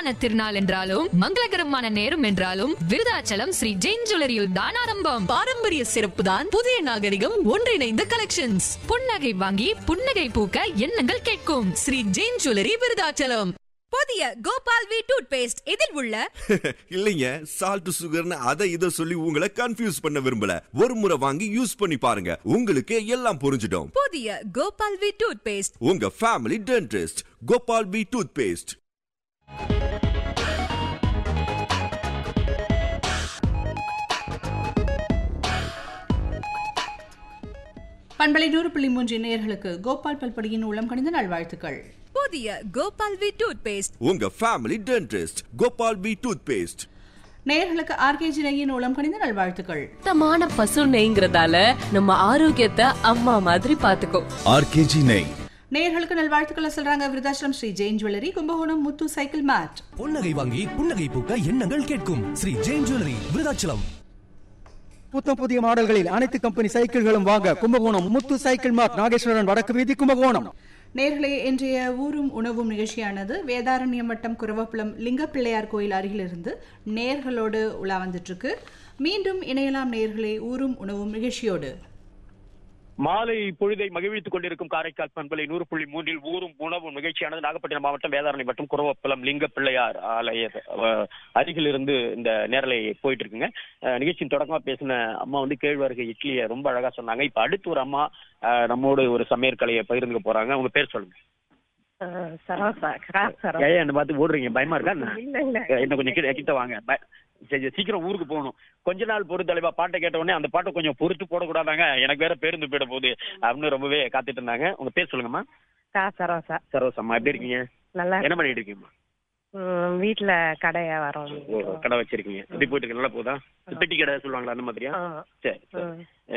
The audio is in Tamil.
சுபமான திருநாள் என்றாலும் மங்களகரமான நேரம் என்றாலும் விருதாச்சலம் ஸ்ரீ ஜெயின் ஜுவல்லரியில் தான் ஆரம்பம் பாரம்பரிய சிறப்பு தான் புதிய நாகரிகம் ஒன்றிணைந்த கலெக்ஷன்ஸ் புன்னகை வாங்கி புன்னகை பூக்க எண்ணங்கள் கேட்கும் ஸ்ரீ ஜெயின் ஜுவல்லரி விருதாச்சலம் புதிய கோபால் வி டூத் பேஸ்ட் இதில் உள்ள இல்லைங்க சால்ட் சுகர்னு அதை இதை சொல்லி உங்களை கன்ஃபியூஸ் பண்ண விரும்பல ஒரு முறை வாங்கி யூஸ் பண்ணி பாருங்க உங்களுக்கு எல்லாம் புரிஞ்சிடும் புதிய கோபால் வி டூத் பேஸ்ட் உங்க family dentist Gopal P toothpaste பண்பலை நூறு புள்ளி மூன்று நேயர்களுக்கு கோபால் பல்படியின் உள்ளம் கணிந்த நல்வாழ்த்துக்கள் புதிய கோபால் வி டூத் பேஸ்ட் உங்க family dentist Gopal P toothpaste நேயர்களுக்கு ஆர்கேஜி நெய்யின் உள்ளம் கணிந்த நல்வாழ்த்துக்கள் சுத்தமான பசு நெய்ங்கிறதால நம்ம ஆரோக்கியத்தை அம்மா மாதிரி பாத்துக்கோ ஆர்கேஜி நெய் நேயர்களுக்கு நல்வாழ்த்துக்களை சொல்றாங்க Vriddhachalam Shri Jain jewellery Kumbakonam Muthu cycle mart புன்னகை வாங்கி புன்னகை பூக்க எண்ணங்கள் கேட்கும் ஸ்ரீ ஜெயின் ஜுவல்லரி விருதாச்சலம் புத்தம் புதிய மாடல்களில் அனைத்து கம்பெனி சைக்கிள்களும் வாங்க கும்பகோணம் முத்து சைக்கிள் மார்ட் நாகேஸ்வரன் வடக்கு வீதி கும்பகோணம் நேர்களே இன்றைய ஊரும் உணவும் நிகழ்ச்சியானது வேதாரண்யம் வட்டம் குரவப்புலம் லிங்கப்பிள்ளையார் கோயில் அருகிலிருந்து நேர்களோடு உலா வந்துட்டு இருக்கு மீண்டும் இணையலாம் நேர்களே ஊரும் உணவும் நிகழ்ச்சியோடு மாலை பொழுதை மகிழ்வித்துக் கொண்டிருக்கும் காரைக்கால் பண்பலை நூறு புள்ளி மூன்றில் ஊரும் உணவும் நிகழ்ச்சியானது நாகப்பட்டினம் மாவட்டம் வேதாரணை மற்றும் குரவப்பலம் லிங்க பிள்ளையார் ஆலய அஹ், அருகில் இருந்து இந்த நேரலை போயிட்டு இருக்குங்க அஹ், நிகழ்ச்சியின் தொடக்கமா பேசின அம்மா வந்து கேழ்வரகு இட்லியை ரொம்ப அழகா சொன்னாங்க இப்ப அடுத்து ஒரு அம்மா அஹ், நம்மோடு ஒரு சமையல் கலையை பகிர்ந்துக்க போறாங்க உங்க பேர் சொல்லுங்க சரோசா கிராஸ் சரோசா ஏன் என்ன பார்த்து ஓடுறீங்க பயமா இருக்கா என்ன? இல்ல இல்ல என்ன கொஞ்சம் கிட்ட கிட்ட வாங்க ப- சரி, சரி, சீக்கிரம் ஊருக்கு போகணும் கொஞ்ச நாள் பொறு தலைவா பாட்டை கேட்ட உடனே அந்த பாட்டை கொஞ்சம் பொறுத்து போடக்கூடாதாங்க எனக்கு வேற பேருந்து போயிட போகுது அப்படின்னு ரொம்பவே காத்துட்டு இருந்தாங்க உங்க பேர் சொல்லுங்கம்மா கா சரோசா சரோசம்மா எப்படி இருக்கீங்க நல்லா என்ன பண்ணிட்டு இருக்கீங்கம்மா ம், வீட்ல கடையா வரோம் ஓ, கடை வச்சிருக்கீங்க எப்படி போயிட்டு இருக்கு நல்லா போதா பெட்டி கடை சொல்லுவாங்களா அந்த மாதிரியா ஆமா சரி சரி. ம்.